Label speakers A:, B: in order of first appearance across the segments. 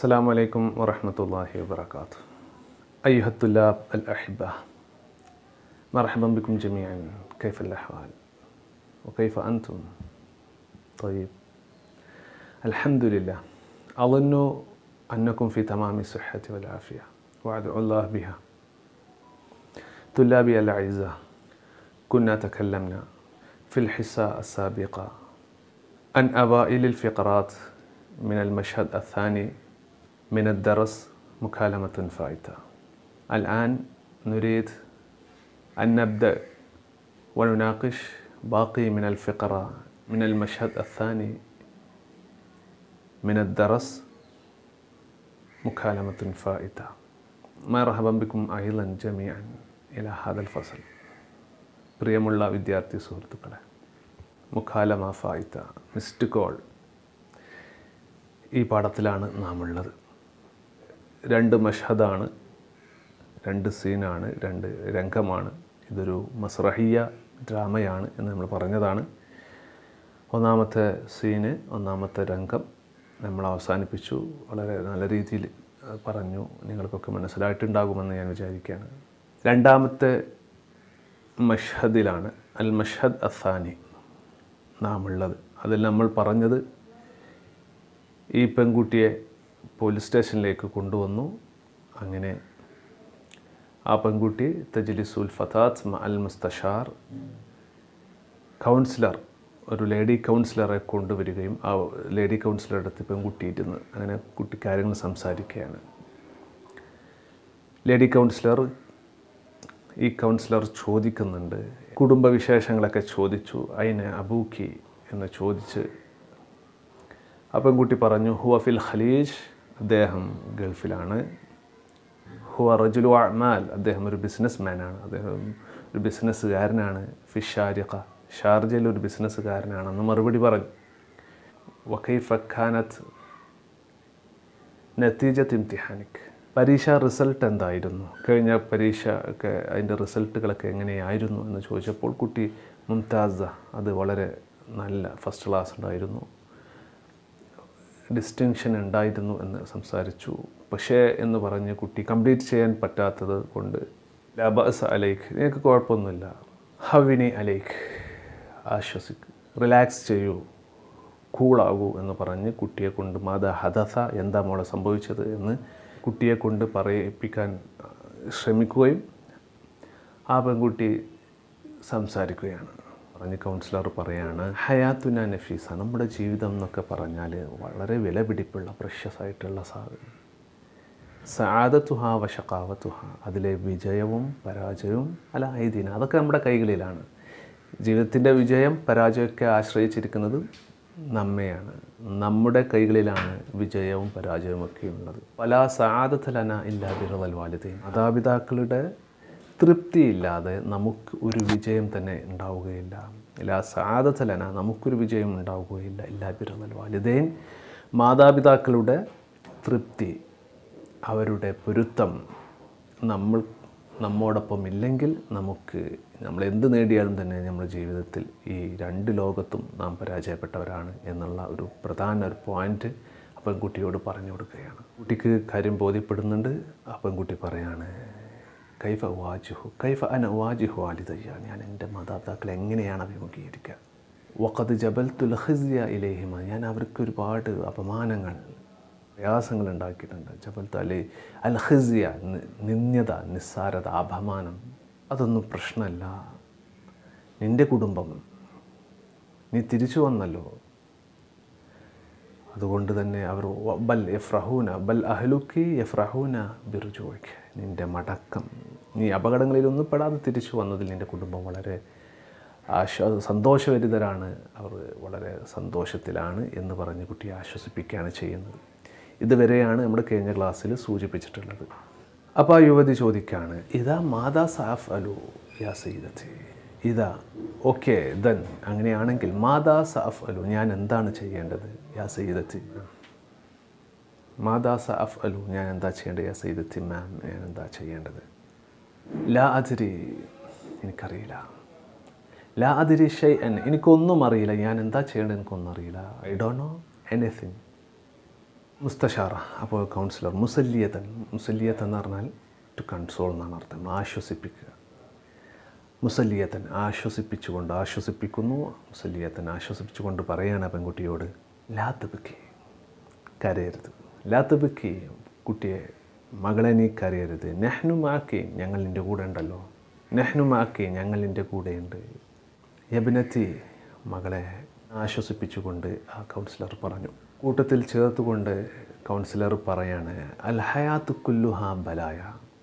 A: السلام عليكم ورحمة الله وبركاته أيها الطلاب الأحبة مرحبا بكم جميعا كيف الأحوال وكيف أنتم طيب الحمد لله أظن أنكم في تمام الصحة والعافية وأدعو الله بها طلابي الأعزاء كنا تكلمنا في الحصة السابقة عن أوائل الفقرات من المشهد الثاني من الدرس مكالمة فائتة الآن نريد أن نبدأ ونناقش باقي من الفقرة من المشهد الثاني من الدرس مكالمة فائتة مرحبا بكم أيضا جميعا إلى هذا الفصل പ്രിയമുള്ള വിദ്യാർത്ഥി സുഹൃത്തുക്കളെ മുഖാലമ ഫായിത്ത മിസ്ഡ് കോൾ ഈ പാഠത്തിലാണ് നാം ഉള്ളത് രണ്ട് മഷഹദാണ് രണ്ട് സീനാണ് രണ്ട് രംഗമാണ് ഇതൊരു മസ്രഹിയ ഡ്രാമയാണ് എന്ന് നമ്മൾ പറഞ്ഞതാണ് ഒന്നാമത്തെ സീന് ഒന്നാമത്തെ രംഗം നമ്മൾ അവസാനിപ്പിച്ചു വളരെ നല്ല രീതിയിൽ പറഞ്ഞു നിങ്ങൾക്കൊക്കെ മനസ്സിലായിട്ടുണ്ടാകുമെന്ന് ഞാൻ വിചാരിക്കുകയാണ് രണ്ടാമത്തെ മഷ്ഹദിലാണ് അൽ മഷ്ഹദ് അസാനി നാം ഉള്ളത് അതിൽ നമ്മൾ പറഞ്ഞത് ഈ പെൺകുട്ടിയെ പോലീസ് സ്റ്റേഷനിലേക്ക് കൊണ്ടുവന്നു അങ്ങനെ ആ പെൺകുട്ടി തജ്ലിസുൽ ഫതാത്ത് മ അൽ മുസ്തഷാർ കൗൺസിലർ ഒരു ലേഡി കൗൺസിലറെ കൊണ്ടുവരികയും ആ ലേഡി കൗൺസിലറുടെ അടുത്ത് പെൺകുട്ടി ഇരുന്ന് അങ്ങനെ കുട്ടി കാര്യങ്ങൾ സംസാരിക്കുകയാണ് ലേഡി കൗൺസിലർ ഈ കൗൺസിലർ ചോദിക്കുന്നുണ്ട് കുടുംബവിശേഷങ്ങളൊക്കെ ചോദിച്ചു അതിന് അബൂക്കി എന്ന് ചോദിച്ച് ആ പെൺകുട്ടി പറഞ്ഞു ഹുവ ഫിൽ ഖലീജ് അദ്ദേഹം ഗൾഫിലാണ് ഹുവ റജുലു അമാൽ അദ്ദേഹം ഒരു ബിസിനസ് മാനാണ് അദ്ദേഹം ഒരു ബിസിനസ്സുകാരനാണ് ഫിഷാരിഖ ഷാർജയിൽ ഒരു ബിസിനസ്സുകാരനാണെന്ന് മറുപടി പറഞ്ഞു വഖൈഫ ഖാനത്ത് നത്തീജത്ത് ഇംതിഹാനിക് പരീക്ഷ റിസൾട്ട് എന്തായിരുന്നു കഴിഞ്ഞ പരീക്ഷ ഒക്കെ അതിൻ്റെ റിസൾട്ടുകളൊക്കെ എങ്ങനെയായിരുന്നു എന്ന് ചോദിച്ചപ്പോൾ കുട്ടി മുംതാസ അത് വളരെ നല്ല ഫസ്റ്റ് ക്ലാസ് ഉണ്ടായിരുന്നു ഡിസ്റ്റിങ്ഷൻ ഉണ്ടായിരുന്നു എന്ന് സംസാരിച്ചു പക്ഷേ എന്ന് പറഞ്ഞ് കുട്ടി കംപ്ലീറ്റ് ചെയ്യാൻ പറ്റാത്തത് കൊണ്ട് ലബസ് അലൈഖ് നിനക്ക് കുഴപ്പമൊന്നുമില്ല ഹവിനി അലൈഖ് ആശ്വസിക്ക് റിലാക്സ് ചെയ്യൂ കൂളാകൂ എന്ന് പറഞ്ഞ് കുട്ടിയെ കൊണ്ട് മാത ഹദസ എന്താ മോളെ സംഭവിച്ചത് എന്ന് കുട്ടിയെ കൊണ്ട് പറയിപ്പിക്കാൻ ശ്രമിക്കുകയും ആ പെൺകുട്ടി സംസാരിക്കുകയാണ് പറഞ്ഞ് കൗൺസിലർ പറയാണ് ഹയാത്തുന നഫീസ നമ്മുടെ ജീവിതം എന്നൊക്കെ പറഞ്ഞാൽ വളരെ വിലപിടിപ്പുള്ള പ്രഷ്യസ് ആയിട്ടുള്ള സാധനം സാദത്തുഹ വശക്കാവത്തുഹ അതിലെ വിജയവും പരാജയവും അല്ല ഐദീന അതൊക്കെ നമ്മുടെ കൈകളിലാണ് ജീവിതത്തിൻ്റെ വിജയം പരാജയമൊക്കെ ആശ്രയിച്ചിരിക്കുന്നത് നമ്മെയാണ് നമ്മുടെ കൈകളിലാണ് വിജയവും പരാജയവും ഒക്കെ ഉള്ളത് പല സാധത്തലന ഇല്ലാ ബിറൽ വാലിദയും മാതാപിതാക്കളുടെ തൃപ്തിയില്ലാതെ നമുക്ക് ഒരു വിജയം തന്നെ ഉണ്ടാവുകയില്ല ഇല്ല സാധത്തലന നമുക്കൊരു വിജയം ഉണ്ടാവുകയില്ല ഇല്ലാ ബിറൽ വാലിദൈൻ മാതാപിതാക്കളുടെ തൃപ്തി അവരുടെ പൊരുത്തം നമ്മൾ നമ്മോടൊപ്പം ഇല്ലെങ്കിൽ നമുക്ക് നമ്മൾ എന്ത് നേടിയാലും തന്നെ നമ്മുടെ ജീവിതത്തിൽ ഈ രണ്ട് ലോകത്തും നാം പരാജയപ്പെട്ടവരാണ് എന്നുള്ള ഒരു പ്രധാന ഒരു പോയിന്റ് ആ പെൺകുട്ടിയോട് പറഞ്ഞു കൊടുക്കുകയാണ് കുട്ടിക്ക് കാര്യം ബോധ്യപ്പെടുന്നുണ്ട് ആ പെൺകുട്ടി പറയാണ് കൈഫ വാജുഹു കൈഫ അന വാജുഹു ആലിതയ്യ ഞാൻ എൻ്റെ മാതാപിതാക്കളെ എങ്ങനെയാണ് അഭിമുഖീകരിക്കുക വഖദ് ജബൽ തുൽഹിസ്യ ഇലേഹിമ ഞാൻ അവർക്ക് ഒരുപാട് അപമാനങ്ങൾ പ്രയാസങ്ങൾ ഉണ്ടാക്കിയിട്ടുണ്ട് ജബൽ അല്ലെ അൽ ഹിസിയ നിന്ദ്യത നിസ്സാരത അപമാനം അതൊന്നും പ്രശ്നമല്ല നിൻ്റെ കുടുംബം നീ തിരിച്ചു വന്നല്ലോ അതുകൊണ്ട് തന്നെ അവർ ബൽ എഫ്രഹൂന ബൽ അഹ്ലുക്കി എഫ്രഹൂന ബിർജോയ്ക്ക് നിൻ്റെ മടക്കം നീ അപകടങ്ങളിലൊന്നും പെടാതെ തിരിച്ചു വന്നതിൽ നിൻ്റെ കുടുംബം വളരെ ആശ്വാ സന്തോഷഭരിതരാണ് അവർ വളരെ സന്തോഷത്തിലാണ് എന്ന് പറഞ്ഞ് കുട്ടിയെ ആശ്വസിപ്പിക്കുകയാണ് ചെയ്യുന്നത് ഇതുവരെയാണ് നമ്മുടെ കഴിഞ്ഞ ക്ലാസ്സിൽ സൂചിപ്പിച്ചിട്ടുള്ളത് അപ്പോൾ ആ യുവതി ചോദിക്കുകയാണ് ഇതാ മാതാ സാഫ് അലു യാ സീദത്തി ഇതാ ഓക്കെ ദൻ അങ്ങനെയാണെങ്കിൽ മാതാ സാഫ് അലു ഞാൻ എന്താണ് ചെയ്യേണ്ടത് യാ സീദത്തി മാതാ സാഫ് അലു ഞാൻ എന്താ ചെയ്യേണ്ടത് യാ സീദത്തി മാം ഞാൻ എന്താ ചെയ്യേണ്ടത് ലാ അതിരി എനിക്കറിയില്ല ലാ അതിരി ഷൈ എൻ എനിക്കൊന്നും അറിയില്ല ഞാൻ എന്താ ചെയ്യേണ്ടത് എനിക്കൊന്നും അറിയില്ല ഐ ഡോണ്ട് നോ എനിത്തിങ് മുസ്തഷാറ അപ്പോൾ കൗൺസിലർ മുസല്ലിയത്തൻ മുസല്ലിയത്ത് എന്ന് പറഞ്ഞാൽ ടു കൺസോൾ എന്നാണ് അർത്ഥം ആശ്വസിപ്പിക്കുക മുസല്ലിയത്തൻ ആശ്വസിപ്പിച്ചുകൊണ്ട് ആശ്വസിപ്പിക്കുന്നു മുസല്ലിയത്തൻ ആശ്വസിപ്പിച്ചുകൊണ്ട് പറയാണ് ആ പെൺകുട്ടിയോട് ലാത്തബിക്ക് കരയരുത് ലാത്തബിക്ക് കുട്ടിയെ മകളെ നീ കരയരുത് നെഹ്നുമാക്കി ഞങ്ങൾ നിൻ്റെ കൂടെ ഉണ്ടല്ലോ നെഹ്നുമാക്കി ഞങ്ങൾ നിൻ്റെ കൂടെയുണ്ട് യബിനത്തി മകളെ ആശ്വസിപ്പിച്ചുകൊണ്ട് ആ കൗൺസിലർ പറഞ്ഞു കൂട്ടത്തിൽ ചേർത്തുകൊണ്ട് കൗൺസിലർ പറയാണ് അൽ ഹയാത്ത് കുല്ലുഹ ബലായ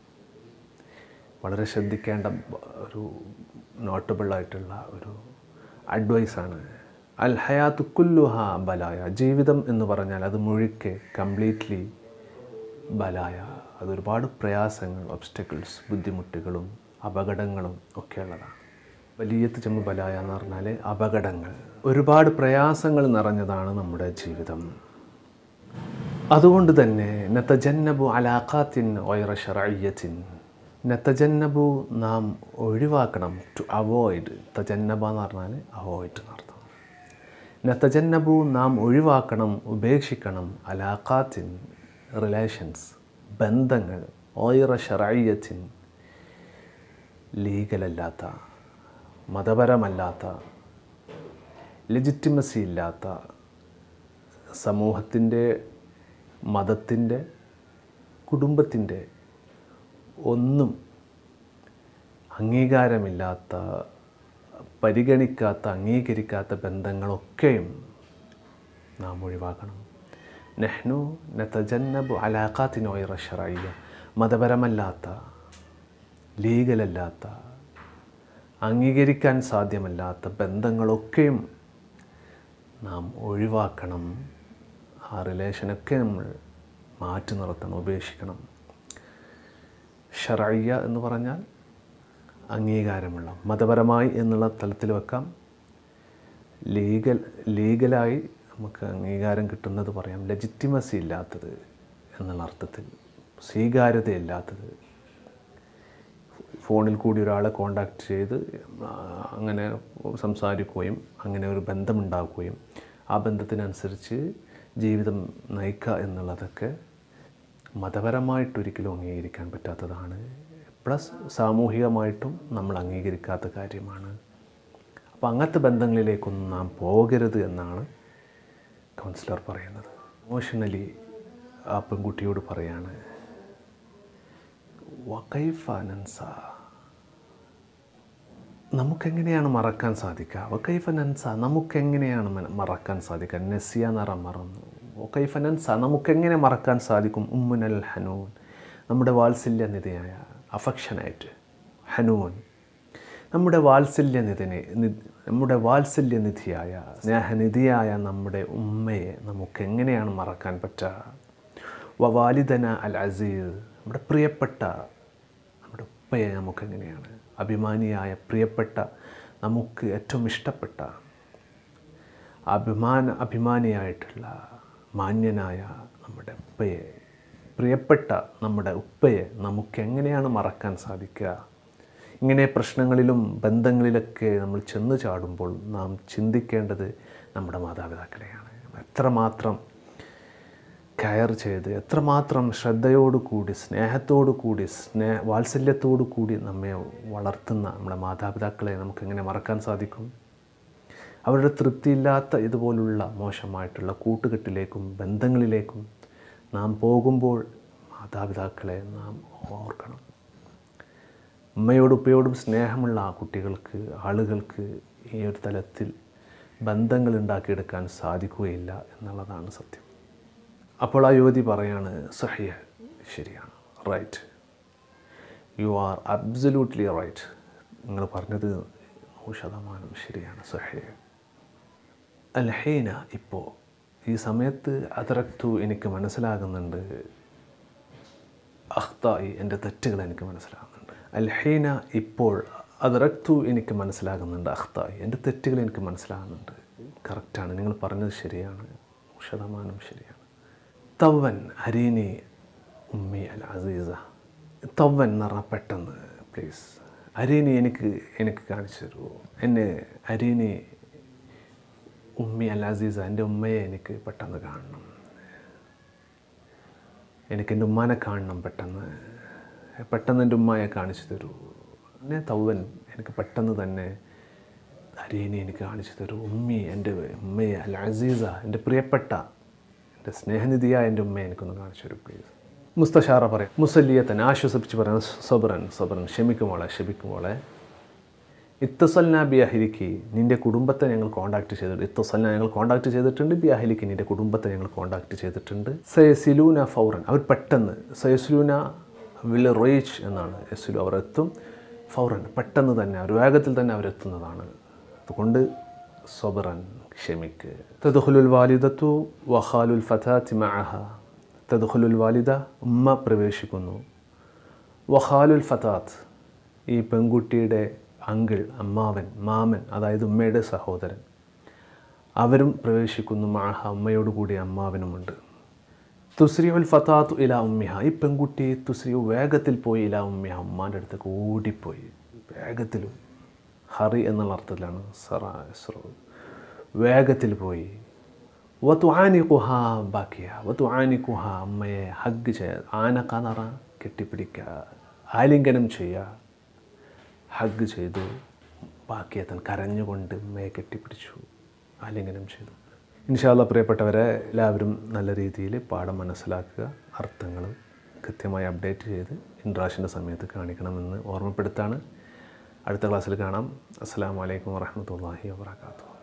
A: വളരെ ശ്രദ്ധിക്കേണ്ട ഒരു നോട്ടബിൾ ആയിട്ടുള്ള ഒരു അഡ്വൈസാണ് അൽ ഹയാത്ത് കുല്ലുഹ ബലായ ജീവിതം എന്ന് പറഞ്ഞാൽ അത് മുഴുക്കെ കംപ്ലീറ്റ്ലി ബലായ അതൊരുപാട് പ്രയാസങ്ങൾ ഒബ്സ്റ്റക്കിൾസ് ബുദ്ധിമുട്ടുകളും അപകടങ്ങളും ഒക്കെ ഉള്ളതാണ് വലിയത്ത് ചെമ്പ് ബലായ എന്ന് പറഞ്ഞാൽ അപകടങ്ങൾ ഒരുപാട് പ്രയാസങ്ങൾ നിറഞ്ഞതാണ് നമ്മുടെ ജീവിതം അതുകൊണ്ട് തന്നെ നത്തജന്നബു അലാഖാത്തിൻ ഒയറ ഷറയ്യത്തിൻ നത്തജന്നബു നാം ഒഴിവാക്കണം ടു അവോയ്ഡ് തജന്നബ എന്ന് പറഞ്ഞാൽ അവോയ്ഡ് എന്നർത്ഥം നത്തജന്നബു നാം ഒഴിവാക്കണം ഉപേക്ഷിക്കണം അലാഖാത്തിൻ റിലേഷൻസ് ബന്ധങ്ങൾ ഓയിറ ഷറയ്യത്തിൻ ലീഗലല്ലാത്ത മതപരമല്ലാത്ത ലെജിറ്റിമസി ഇല്ലാത്ത സമൂഹത്തിൻ്റെ മതത്തിൻ്റെ കുടുംബത്തിൻ്റെ ഒന്നും അംഗീകാരമില്ലാത്ത പരിഗണിക്കാത്ത അംഗീകരിക്കാത്ത ബന്ധങ്ങളൊക്കെയും നാം ഒഴിവാക്കണം നെഹ്നു നതജന്നബു അലാഖാത്തിനോയ റഷറയ്യ മതപരമല്ലാത്ത ലീഗലല്ലാത്ത അംഗീകരിക്കാൻ സാധ്യമല്ലാത്ത ബന്ധങ്ങളൊക്കെയും നാം ഒഴിവാക്കണം ആ റിലേഷനൊക്കെ നമ്മൾ മാറ്റി നിർത്തണം ഉപേക്ഷിക്കണം ഷറയ്യ എന്ന് പറഞ്ഞാൽ അംഗീകാരമുള്ള മതപരമായി എന്നുള്ള തലത്തിൽ വെക്കാം ലീഗൽ ലീഗലായി നമുക്ക് അംഗീകാരം കിട്ടുന്നത് പറയാം ലെജിറ്റിമസി ഇല്ലാത്തത് എന്നുള്ള അർത്ഥത്തിൽ സ്വീകാര്യതയില്ലാത്തത് ഫോണിൽ കൂടി ഒരാളെ കോണ്ടാക്ട് ചെയ്ത് ആ, അങ്ങനെ സംസാരിക്കുകയും അങ്ങനെ ഒരു ബന്ധമുണ്ടാക്കുകയും ആ ബന്ധത്തിനനുസരിച്ച് ജീവിതം നയിക്കുക എന്നുള്ളതൊക്കെ മതപരമായിട്ടൊരിക്കലും അംഗീകരിക്കാൻ പറ്റാത്തതാണ് പ്ലസ് സാമൂഹികമായിട്ടും നമ്മൾ അംഗീകരിക്കാത്ത കാര്യമാണ് അപ്പോൾ അങ്ങനത്തെ ബന്ധങ്ങളിലേക്കൊന്നും നാം പോകരുത് എന്നാണ് കൗൺസിലർ പറയുന്നത് ഇമോഷണലി ആ പെൺകുട്ടിയോട് പറയാണ് വക്കൈഫ നൻസ നമുക്കെങ്ങനെയാണ് മറക്കാൻ സാധിക്കുക വക്കൈഫ നൻസ നമുക്കെങ്ങനെയാണ് മന- മറക്കാൻ സാധിക്കുക നസിയ നിറ മറന്നു വക്കൈഫ നൻസ നമുക്കെങ്ങനെ മറക്കാൻ സാധിക്കും ഉമ്മുനൽ ഹനൂൻ നമ്മുടെ വാത്സല്യനിധിയായ അഫക്ഷനായിട്ട് ഹനൂൻ നമ്മുടെ വാത്സല്യനിധിനെ നി- നമ്മുടെ വാത്സല്യനിധിയായ സ്നേഹനിധിയായ നമ്മുടെ ഉമ്മയെ നമുക്ക് എങ്ങനെയാണ് മറക്കാൻ പറ്റുക വവാലിദന അൽ അസീസ് നമ്മുടെ പ്രിയപ്പെട്ട നമ്മുടെ ഉപ്പയെ നമുക്കെങ്ങനെയാണ് അഭിമാനിയായ പ്രിയപ്പെട്ട നമുക്ക് ഏറ്റവും ഇഷ്ടപ്പെട്ട അഭിമാന അഭിമാനിയായിട്ടുള്ള മാന്യനായ നമ്മുടെ ഉപ്പയെ പ്രിയപ്പെട്ട നമ്മുടെ ഉപ്പയെ നമുക്ക് എങ്ങനെയാണ് മറക്കാൻ സാധിക്കുക ഇങ്ങനെ പ്രശ്നങ്ങളിലും ബന്ധങ്ങളിലൊക്കെ നമ്മൾ ചെന്ന് ചാടുമ്പോൾ നാം ചിന്തിക്കേണ്ടത് നമ്മുടെ മാതാപിതാക്കളെയാണ് എത്രമാത്രം കെയർ ചെയ്ത് എത്രമാത്രം ശ്രദ്ധയോടു കൂടി സ്നേഹത്തോടു കൂടി സ്നേഹ വാത്സല്യത്തോടു കൂടി നമ്മെ വളർത്തുന്ന നമ്മുടെ മാതാപിതാക്കളെ നമുക്ക് എങ്ങനെ മറക്കാൻ സാധിക്കും അവരുടെ തൃപ്തിയില്ലാത്ത ഇതുപോലുള്ള മോശമായിട്ടുള്ള കൂട്ടുകെട്ടിലേക്കും ബന്ധങ്ങളിലേക്കും നാം പോകുമ്പോൾ മാതാപിതാക്കളെ നാം ഓർക്കണം ഉമ്മയോടും ഉപ്പയോടും സ്നേഹമുള്ള ആ കുട്ടികൾക്ക് ആളുകൾക്ക് ഈ ഒരു തലത്തിൽ ബന്ധങ്ങൾ ഉണ്ടാക്കിയെടുക്കാൻ സാധിക്കുകയില്ല എന്നുള്ളതാണ് സത്യം അപ്പോൾ ആ യുവതി പറയാണ് സഹിയ ശരിയാണ് right you are absolutely right നിങ്ങൾ പറഞ്ഞത് നൂറ് ശതമാനം ശരിയാണ് സഹിയ അൽഹീന ഇപ്പോൾ ഈ സമയത്ത് അതറക്തു എനിക്ക് മനസ്സിലാകുന്നുണ്ട് അഖ്തായി എൻ്റെ തെറ്റുകൾ എനിക്ക് മനസ്സിലാകുന്നുണ്ട് അൽഹീന ഇപ്പോൾ അതറക്തു എനിക്ക് മനസ്സിലാകുന്നുണ്ട് അഖ്തായി എൻ്റെ തെറ്റുകൾ എനിക്ക് മനസ്സിലാകുന്നുണ്ട് കറക്റ്റാണ് നിങ്ങൾ പറഞ്ഞത് ശരിയാണ് നൂറ് ശതമാനം ശരിയാണ് തവൻ ഹരീനി ഉമ്മി അൽ അസീസ തവൻ എന്ന് പറഞ്ഞാൽ പെട്ടെന്ന് പ്ലീസ് അരീനി എനിക്ക് എനിക്ക് കാണിച്ചു തരുമോ എന്നെ അരീനി ഉമ്മി അൽ അസീസ എൻ്റെ ഉമ്മയെ എനിക്ക് പെട്ടെന്ന് കാണണം എനിക്ക് എൻ്റെ ഉമ്മാനെ കാണണം പെട്ടെന്ന് പെട്ടെന്ന് എൻ്റെ ഉമ്മയെ കാണിച്ചു തരൂ എന്നെ തൗവൻ എനിക്ക് പെട്ടെന്ന് തന്നെ അരിയനെ എനിക്ക് കാണിച്ചു തരൂ ഉമ്മി എൻ്റെ ഉമ്മയെ അൽ അസീസ എൻ്റെ പ്രിയപ്പെട്ട എൻ്റെ സ്നേഹനിധിയായ എൻ്റെ ഉമ്മയെ എനിക്കൊന്ന് കാണിച്ചു തരൂ പ്ലീസ് മുസ്തഷാറ പറയാം മുസല്ലിയത്തൻ ആശ്വസിപ്പിച്ച് പറയാം സബറൻ സബറൻ ക്ഷമിക്കുമോളെ ക്ഷമിക്കുമോളെ ഇത്തസൽന ബി അഹിലിക്ക് നിൻ്റെ കുടുംബത്തെ ഞങ്ങൾ കോൺടാക്ട് ചെയ്തിട്ടുണ്ട് ഇത്തസൽന ഞങ്ങൾ കോൺടാക്ട് ചെയ്തിട്ടുണ്ട് ബി അഹിലിക്ക് നിൻ്റെ കുടുംബത്തെ ഞങ്ങൾ കോൺടാക്ട് ചെയ്തിട്ടുണ്ട് സയസിലൂന ഫൗറൻ അവർ പെട്ടെന്ന് സയസിലൂന വിൽ റീച്ച് എന്നാണ് യസുലു അവർ എത്തും ഫൗറൻ പെട്ടെന്ന് തന്നെ അവർ വേഗത്തിൽ തന്നെ അവരെത്തുന്നതാണ് അതുകൊണ്ട് സബറൻ ക്ഷമിക്ക് തദ്ഖുലുൽ വാലിദത്തു വഖാലുൽ ഫതാത്തി മഅഹ തദ്ഖുലുൽ വാലിദ ഉമ്മ പ്രവേശിക്കുന്നു വഖാലുൽ ഫതാത്ത് ഈ പെൺകുട്ടിയുടെ അങ്കിൾ അമ്മാവൻ മാമൻ അതായത് ഉമ്മയുടെ സഹോദരൻ അവരും പ്രവേശിക്കുന്നു മാഹ ഉമ്മയോടുകൂടി അമ്മാവനുമുണ്ട് തുസ്രിയുൽ ഫതാത്തു ഇല ഉമ്മിഹ ഈ പെൺകുട്ടി തുസ്രിയു വേഗത്തിൽ പോയി ഇല ഉമ്മിഹ ഉമ്മാൻ്റെ അടുത്തേക്ക് ഓടിപ്പോയി വേഗത്തിലും ഹറി എന്നുള്ള അർത്ഥത്തിലാണ് സറാ ഇസ്രോ വേഗത്തിൽ പോയി വത്തു ആനി കുഹ ബാക്കിയ വത്തു ആനി കുഹ അമ്മയെ ഹഗ് ചെയ്യുക ആനക്ക എന്ന് പറഞ്ഞാൽ കെട്ടിപ്പിടിക്കുക ആലിംഗനം ചെയ്യുക ഹഗ് ചെയ്തു ബാക്കിയത്തൻ കരഞ്ഞുകൊണ്ട് ഉമ്മയെ കെട്ടിപ്പിടിച്ചു ആലിംഗനം ചെയ്തു ഇൻഷാല്ല പ്രിയപ്പെട്ടവരെ എല്ലാവരും നല്ല രീതിയിൽ പാഠം മനസ്സിലാക്കുക അർത്ഥങ്ങൾ കൃത്യമായി അപ്ഡേറ്റ് ചെയ്ത് ഇൻട്രാഷൻ്റെ സമയത്ത് കാണിക്കണമെന്ന് ഓർമ്മപ്പെടുത്താണ് അടുത്ത ക്ലാസ്സിൽ കാണാം അസ്സാം വലൈക്കും വാഹമത്തല്ലാഹി വാത്തു